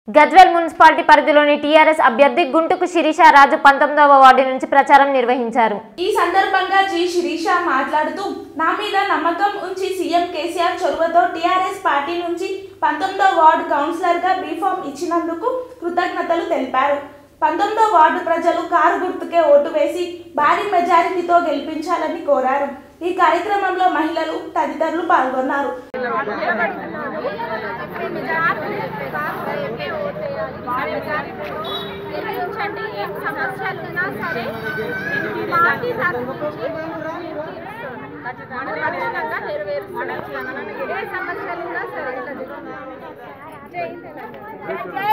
Gajwel municipality పరిధిలోని TRS అభ్యర్థి గుంటుకు శిరీష రాజు పంతొమ్మిదవ వార్డు నుంచి ప్రచారం నిర్వహించారు ఈ సందర్భంగా జి శిరీష మాట్లాడుతూ నా మీద నమ్మకం ఉంచి సీఎం కేసీఆర్ చొరవతో టీఆర్ఎస్ పార్టీ నుంచి పంతొమ్మిదో వార్డు కౌన్సిలర్గా బీఫామ్ ఇచ్చినందుకు కృతజ్ఞతలు తెలిపారు పంతొమ్మిదో వార్డు ప్రజలు కారు గుర్తుకే ఓటు వేసి భారీ మెజారిటీతో గెలిపించాలని కోరారు ఈ కార్యక్రమంలో మహిళలు తదితరులు పాల్గొన్నారు నిర్వహించండి ఏం సమస్యలు ఉన్నా సరే పార్టీ తరఫు నుంచి ఖచ్చితంగా నెరవేరుస్తాం ఏ సమస్యలు ఉన్నా సరే జై తెలంగాణ. జై